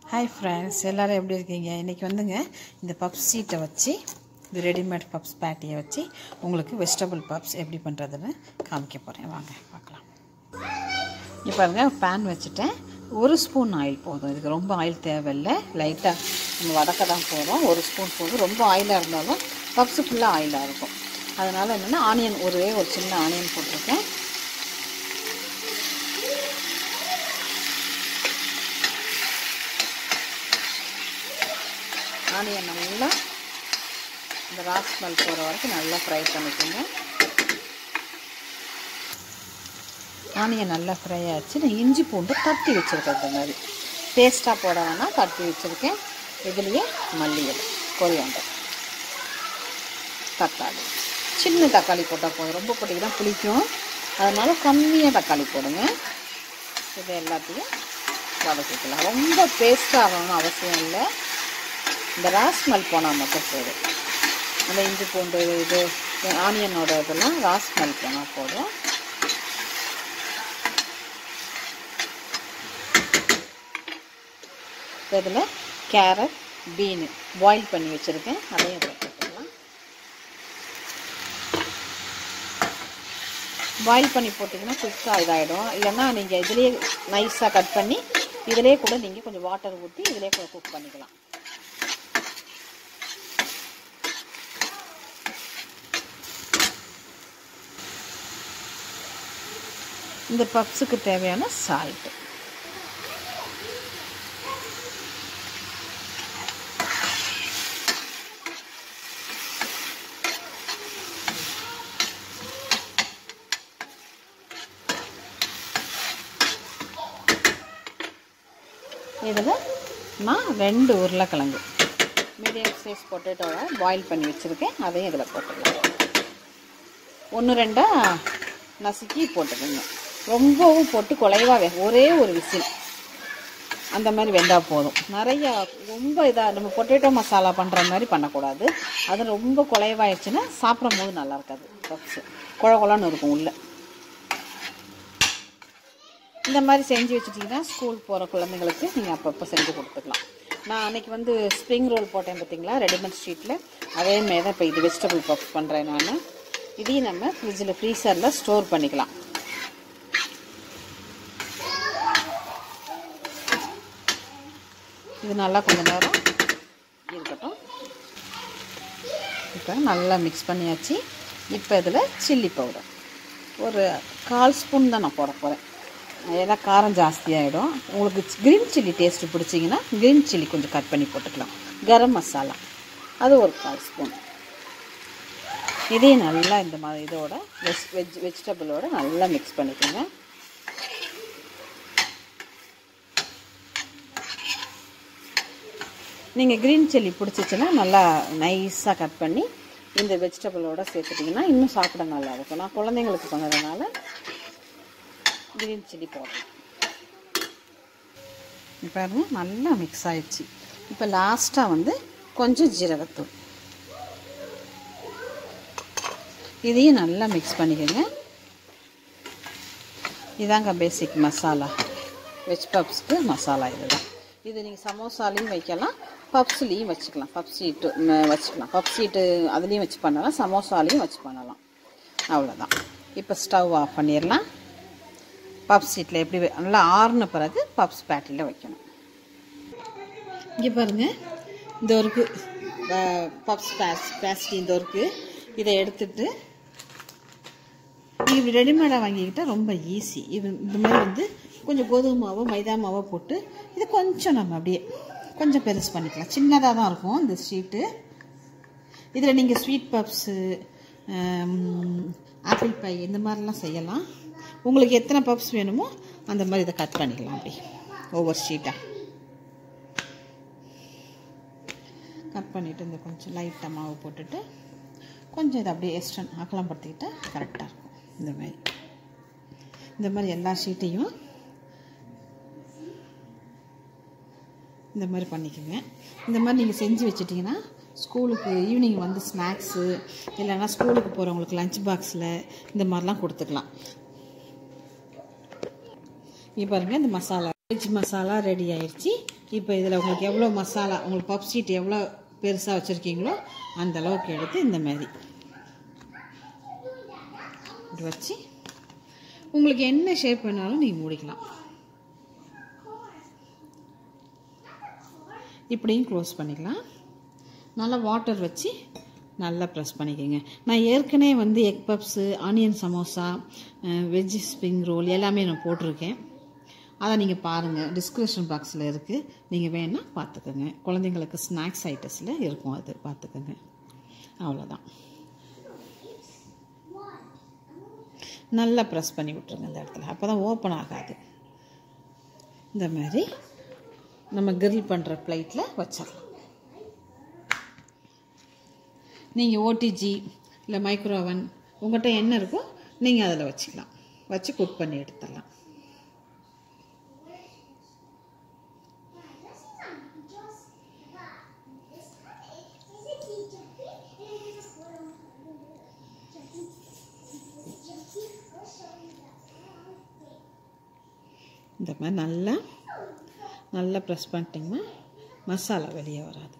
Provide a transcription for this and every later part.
hi friends எல்லோரும் எப்படி இருக்கீங்க இன்றைக்கி வந்துங்க இந்த பப்ஸ் சீட்டை வச்சு இந்த ரெடிமேட் பப்ஸ் பேட்டியை வச்சு உங்களுக்கு வெஜிடபிள் பப்ஸ் எப்படி பண்ணுறதுன்னு காமிக்க போகிறேன் வாங்க பார்க்கலாம் இப்போ பாருங்க பேன் வச்சுட்டேன் ஒரு ஸ்பூன் ஆயில் போதும் இதுக்கு ரொம்ப ஆயில் தேவையில்லை லைட்டாக நம்ம வதக்க தான் போகிறோம் ஒரு ஸ்பூன் போதும் ரொம்ப ஆயிலாக இருந்தாலும் பப்ஸு ஃபுல்லாக ஆயிலாக இருக்கும் அதனால் என்னென்னா ஆனியன் ஒரே ஒரு சின்ன ஆனியன் போட்டிருக்கேன் ஆனியன் நல்லா இந்த ராஸ் ஸ்மெல் போகிற வரைக்கும் நல்லா ஃப்ரை பண்ணிக்கோங்க ஆனியன் நல்லா ஃப்ரை ஆச்சு நான் இஞ்சி பூண்டு தட்டி வச்சுருக்கேன் இந்த மாதிரி பேஸ்ட்டாக போட வேணால் தட்டி வச்சுருக்கேன் இதுலேயே மல்லிகை கொரியாண்டர் தக்காளி சின்ன தக்காளி போட்டால் போதும் ரொம்ப போட்டிங்கன்னா புளிக்கும் அதனால் கம்மியாக தக்காளி போடுங்க இது எல்லாத்தையும் வதக்கிக்கலாம் ரொம்ப பேஸ்ட்டாக ஆகணும்னு அவசியம் இல்லை இந்த ராஸ்மல் போனால் மட்டும் போதும் அந்த இஞ்சி பூண்டு இது ஆனியனோட இதெல்லாம் ராஸ்மல் போனால் போதும் இதில் கேரட் பீனு பாயில் பண்ணி வச்சுருக்கேன் அதையும் இதில் போட்டுக்கலாம் பாயில் பண்ணி போட்டிங்கன்னா குயிக்காக இதாகிடும் இல்லைன்னா நீங்கள் இதிலே நைஸாக கட் பண்ணி இதிலே கூட நீங்கள் கொஞ்சம் வாட்டர் ஊற்றி இதிலே கூட குக் பண்ணிக்கலாம் இந்த பப்ஸுக்கு தேவையான சால்ட்டு இதில் நான் ரெண்டு உருளைக்கிழங்கு மீடியம் சைஸ் பொட்டேட்டோவை பாயில் பண்ணி வச்சுருக்கேன் அதையும் இதில் போட்டுக்கலாம் ஒன்று ரெண்டாக நசுக்கி போட்டுக்கோங்க ரொம்பவும் போட்டு குலைவாக வே ஒரே ஒரு விசில் அந்த மாதிரி வெந்தால் போதும் நிறையா ரொம்ப இதாக நம்ம பொட்டேட்டோ மசாலா பண்ணுற மாதிரி பண்ணக்கூடாது அது ரொம்ப குலைவாயிடுச்சுன்னா சாப்பிடும் போது நல்லா இருக்காது பப்ஸு குழ குழன்னு இருக்கும் உள்ளே இந்த மாதிரி செஞ்சு வச்சுட்டிங்கன்னா ஸ்கூல் போகிற குழந்தைங்களுக்கு நீங்கள் அப்பப்போ செஞ்சு கொடுத்துக்கலாம் நான் அன்றைக்கி வந்து ஸ்ப்ரிங் ரோல் போட்டேன் பார்த்தீங்களா ரெடிமேட் ஸ்ட்ரீட்டில் அதேமாரி தான் இப்போ இது வெஜிடபிள் பப்ஸ் பண்ணுறேன் நான் இதையும் நம்ம ஃப்ரிட்ஜில் ஃப்ரீசரில் ஸ்டோர் பண்ணிக்கலாம் இது நல்லா கொஞ்சம் நேரம் இருக்கட்டும் இப்போ நல்லா மிக்ஸ் பண்ணியாச்சு இப்போ இதில் சில்லி பவுடர் ஒரு கால் ஸ்பூன் தான் நான் போட போகிறேன் ஏன்னா காரம் ஜாஸ்தியாகிடும் உங்களுக்கு க்ரீன் சில்லி டேஸ்ட்டு பிடிச்சிங்கன்னா க்ரீன் சில்லி கொஞ்சம் கட் பண்ணி போட்டுக்கலாம் கரம் மசாலா அது ஒரு கால் ஸ்பூன் இதையும் நல்லா இந்த மாதிரி இதோட வெஜ் வெஜ் வெஜிடபிளோட நல்லா மிக்ஸ் பண்ணிக்கோங்க நீங்கள் க்ரீன் சில்லி பிடிச்சிச்சின்னா நல்லா நைஸாக கட் பண்ணி இந்த வெஜிடபிளோட சேர்த்துட்டிங்கன்னா இன்னும் சாப்பிட நல்லா இருக்கும் நான் குழந்தைங்களுக்கு பண்ணதுனால க்ரீன் சில்லி போடுறேன் பாருங்க நல்லா மிக்ஸ் ஆயிடுச்சு இப்போ லாஸ்ட்டாக வந்து கொஞ்சம் ஜீரகத்தூள் இதையும் நல்லா மிக்ஸ் பண்ணிக்கோங்க இதாங்க பேசிக் மசாலா வெஜ் பப்ஸ்க்கு மசாலா இதுதான் இது நீங்கள் சமோசாலையும் வைக்கலாம் பப்ஸ்லேயும் வச்சுக்கலாம் பப் சீட்டு வச்சுக்கலாம் பப் சீட்டு அதுலேயும் வச்சு பண்ணலாம் சமோசாலையும் வச்சு பண்ணலாம் அவ்வளோதான் இப்போ ஸ்டவ் ஆஃப் பண்ணிடலாம் பப்ஸ் சீட்டில் எப்படி நல்லா ஆறுன பிறகு பப்ஸ் பேட்டில் வைக்கணும் இங்கே பாருங்கள் இந்த ஒருக்கு பப்ஸ் பேஸ் பேஸ்டி இந்த ஒருக்கு இதை எடுத்துட்டு இது ரெடிமேடாக வாங்கிக்கிட்டால் ரொம்ப ஈஸி இது இந்த மாதிரி வந்து கொஞ்சம் கோதுமை மாவோ மைதா மாவோ போட்டு இது கொஞ்சம் நம்ம அப்படியே கொஞ்சம் பெருசு பண்ணிக்கலாம் சின்னதாக தான் இருக்கும் இந்த ஷீட்டு இதில் நீங்கள் ஸ்வீட் பப்ஸு ஆப்பிள் பை இந்த மாதிரிலாம் செய்யலாம் உங்களுக்கு எத்தனை பப்ஸ் வேணுமோ அந்த மாதிரி இதை கட் பண்ணிக்கலாம் அப்படி ஒவ்வொரு ஷீட்டாக கட் பண்ணிவிட்டு இந்த கொஞ்சம் லைட்டாக மாவு போட்டுட்டு கொஞ்சம் இதை அப்படியே எக்ஸ்டன் அகலம் படுத்திக்கிட்டால் கரெக்டாக இருக்கும் இந்த மாதிரி இந்த மாதிரி எல்லா ஷீட்டையும் இந்த மாதிரி பண்ணிக்கோங்க இந்த மாதிரி நீங்கள் செஞ்சு வச்சிட்டிங்கன்னா ஸ்கூலுக்கு ஈவினிங் வந்து ஸ்நாக்ஸு இல்லைன்னா ஸ்கூலுக்கு போகிறவங்களுக்கு லஞ்ச் பாக்ஸில் இந்த மாதிரிலாம் கொடுத்துக்கலாம் இங்கே பாருங்கள் இந்த மசாலா வெஜ் மசாலா ரெடி ஆயிடுச்சு இப்போ இதில் உங்களுக்கு எவ்வளோ மசாலா உங்களுக்கு பப் ஷீட் எவ்வளோ பெருசாக வச்சுருக்கீங்களோ அந்த அளவுக்கு எடுத்து இந்த மாதிரி இப்படி வச்சு உங்களுக்கு என்ன ஷேப் வேணாலும் நீங்கள் மூடிக்கலாம் இப்படியும் க்ளோஸ் பண்ணிக்கலாம் நல்லா வாட்டர் வச்சு நல்லா ப்ரெஸ் பண்ணிக்கோங்க நான் ஏற்கனவே வந்து egg puffs onion samosa veg spring roll எல்லாமே நான் போட்டிருக்கேன் அதை நீங்கள் பாருங்கள் டிஸ்கிரிப்ஷன் பாக்ஸில் இருக்குது நீங்கள் வேணால் பார்த்துக்கோங்க குழந்தைங்களுக்கு ஸ்நாக்ஸ் ஐட்டஸில் இருக்கும் அது பார்த்துக்கோங்க அவ்வளோதான் நல்லா ப்ரெஸ் பண்ணி விட்ருங்க இந்த இடத்துல அப்போ தான் ஓப்பன் ஆகாது இந்த மாதிரி நம்ம கிரில் பண்ணுற பிளேட்டில் வச்சிடலாம் நீங்கள் ஓடிஜி இல்லை மைக்ரோவன் உங்கள்கிட்ட என்ன இருக்கோ நீங்கள் அதில் வச்சுக்கலாம் வச்சு குக் பண்ணி எடுத்துடலாம் இந்த மாதிரி நல்லா நல்லா ப்ரெஸ் பண்ணிட்டிங்கன்னா மசாலா வெளியே வராது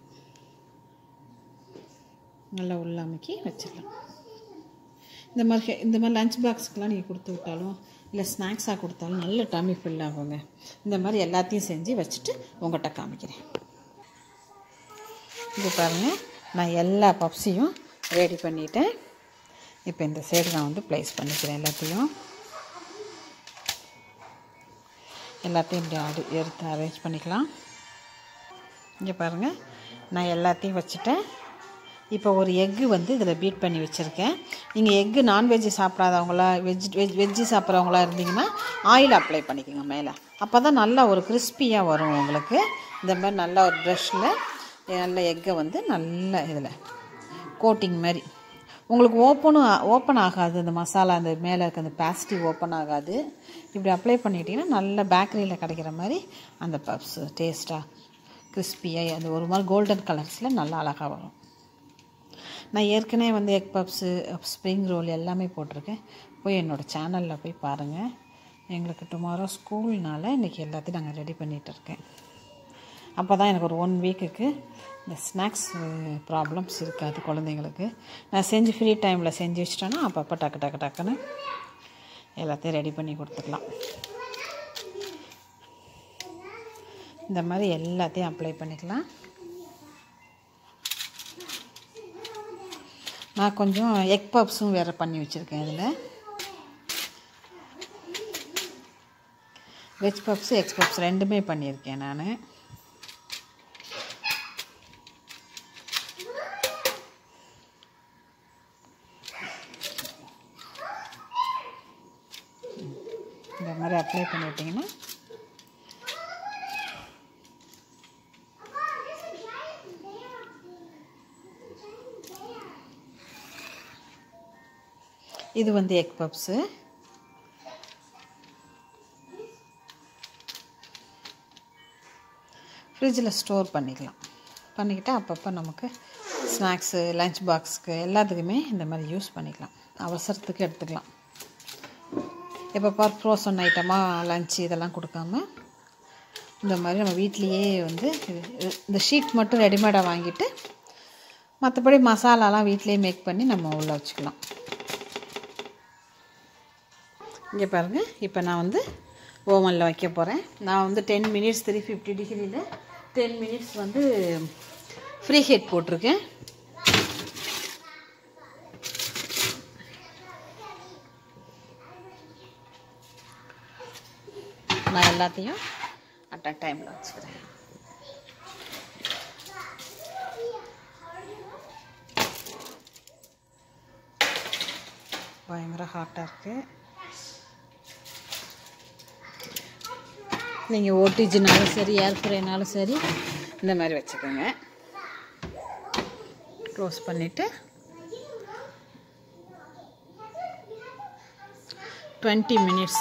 நல்லா உள்ளாமைக்கி வச்சிடலாம் இந்த மாதிரி இந்த மாதிரி லஞ்ச் பாக்ஸுக்கெலாம் நீங்கள் கொடுத்து விட்டாலும் இல்லை ஸ்நாக்ஸாக கொடுத்தாலும் நல்ல டம்மி ஃபில் ஆகுங்க இந்த மாதிரி எல்லாத்தையும் செஞ்சு வச்சுட்டு உங்கள்கிட்ட காமிக்கிறேன் இது பாருங்கள் நான் எல்லா பப்ஸையும் ரெடி பண்ணிட்டேன் இப்போ இந்த சைடு நான் வந்து ப்ளேஸ் பண்ணிக்கிறேன் எல்லாத்தையும் எல்லாத்தையும் இப்படி அடி எடுத்து அரேஞ்ச் பண்ணிக்கலாம் இங்கே பாருங்கள் நான் எல்லாத்தையும் வச்சுட்டேன் இப்போ ஒரு எக்கு வந்து இதில் பீட் பண்ணி வச்சுருக்கேன் நீங்கள் எக்கு நான்வெஜ்ஜு சாப்பிடாதவங்களா வெஜ் வெஜ் வெஜ்ஜு சாப்பிட்றவங்களா இருந்தீங்கன்னா ஆயில் அப்ளை பண்ணிக்கோங்க மேலே அப்போ தான் நல்லா ஒரு கிறிஸ்பியாக வரும் உங்களுக்கு இந்த மாதிரி நல்லா ஒரு ப்ரஷ்ஷில் நல்ல எக்கை வந்து நல்ல இதில் கோட்டிங் மாதிரி உங்களுக்கு ஓப்பனும் ஓப்பன் ஆகாது அந்த மசாலா அந்த மேலே இருக்க அந்த பேஸ்டி ஓப்பன் ஆகாது இப்படி அப்ளை பண்ணிட்டீங்கன்னா நல்ல பேக்கரியில் கிடைக்கிற மாதிரி அந்த பப்ஸ் டேஸ்ட்டாக கிறிஸ்பியாக அந்த ஒரு மாதிரி கோல்டன் கலர்ஸில் நல்லா அழகாக வரும் நான் ஏற்கனவே வந்து எக் பப்ஸு ஸ்ப்ரிங் ரோல் எல்லாமே போட்டிருக்கேன் போய் என்னோடய சேனலில் போய் பாருங்கள் எங்களுக்கு டுமாரோ ஸ்கூல்னால இன்றைக்கி எல்லாத்தையும் நாங்கள் ரெடி பண்ணிகிட்டு இருக்கேன் அப்போ தான் எனக்கு ஒரு ஒன் வீக்குக்கு இந்த ஸ்நாக்ஸ் ப்ராப்ளம்ஸ் இருக்காது குழந்தைங்களுக்கு நான் செஞ்சு ஃப்ரீ டைமில் செஞ்சு வச்சிட்டேன்னா அப்பப்போ டக்கு டக்கு டக்குன்னு எல்லாத்தையும் ரெடி பண்ணி கொடுத்துக்கலாம் இந்த மாதிரி எல்லாத்தையும் அப்ளை பண்ணிக்கலாம் நான் கொஞ்சம் எக் பப்ஸும் வேறு பண்ணி வச்சுருக்கேன் இதில் வெஜ் பப்ஸு எக் பப்ஸ் ரெண்டுமே பண்ணியிருக்கேன் நான் இந்த மாதிரி அப்ளை பண்ணிவிட்டிங்கன்னா இது வந்து எக் பப்ஸு ஃப்ரிட்ஜில் ஸ்டோர் பண்ணிக்கலாம் பண்ணிக்கிட்டு அப்பப்போ நமக்கு ஸ்நாக்ஸு லஞ்ச் பாக்ஸுக்கு எல்லாத்துக்குமே இந்த மாதிரி யூஸ் பண்ணிக்கலாம் அவசரத்துக்கு எடுத்துக்கலாம் இப்போ பார் ஃப்ரோசன் ஐட்டமாக லஞ்ச் இதெல்லாம் கொடுக்காம இந்த மாதிரி நம்ம வீட்லேயே வந்து இந்த ஷீட் மட்டும் ரெடிமேடாக வாங்கிட்டு மற்றபடி மசாலாலாம் வீட்டிலேயே மேக் பண்ணி நம்ம உள்ளே வச்சுக்கலாம் இங்கே பாருங்கள் இப்போ நான் வந்து ஓவனில் வைக்க போகிறேன் நான் வந்து டென் மினிட்ஸ் த்ரீ ஃபிஃப்டி டிகிரியில் டென் மினிட்ஸ் வந்து ஃப்ரீ ஹீட் போட்டிருக்கேன் நான் எல்லாத்தையும் அட் அ டைமில் வச்சுக்கிறேன் பயங்கர ஹாட்டாக இருக்குது நீங்கள் ஓடிஜினாலும் சரி ஏர் ஃப்ரைனாலும் சரி இந்த மாதிரி வச்சுக்கோங்க க்ளோஸ் பண்ணிவிட்டு டுவெண்ட்டி மினிட்ஸ்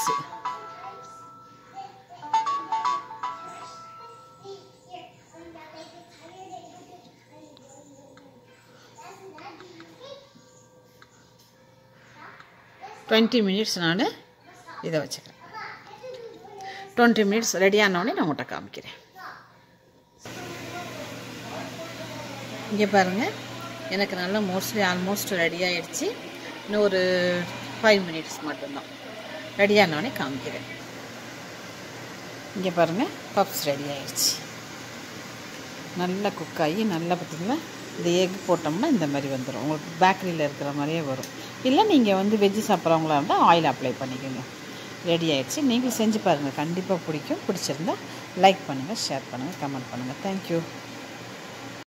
டுவெண்ட்டி மினிட்ஸ் நான் இதை வச்சுக்கிறேன் டுவெண்ட்டி மினிட்ஸ் ரெடி ஆனோடனே நான் உங்கள்கிட்ட காமிக்கிறேன் இங்கே பாருங்கள் எனக்கு நல்லா மோஸ்ட்லி ஆல்மோஸ்ட் ரெடி ஆயிடுச்சு இன்னும் ஒரு ஃபைவ் மினிட்ஸ் மட்டும்தான் ரெடியானோடனே காமிக்கிறேன் இங்கே பாருங்கள் பப்ஸ் ரெடி ஆயிடுச்சு நல்லா குக் ஆகி நல்லா பார்த்திங்கன்னா இந்த எக் போட்டோம்னா இந்த மாதிரி வந்துடும் உங்களுக்கு பேக்கரியில் இருக்கிற மாதிரியே வரும் இல்லை நீங்கள் வந்து வெஜ்ஜு சாப்பிட்றவங்களா இருந்தால் ஆயில் அப்ளை பண்ணிக்கோங்க ரெடி ஆயிடுச்சு நீங்கள் செஞ்சு பாருங்கள் கண்டிப்பாக பிடிக்கும் பிடிச்சிருந்தா லைக் பண்ணுங்கள் ஷேர் பண்ணுங்கள் கமெண்ட் பண்ணுங்கள் தேங்க்யூ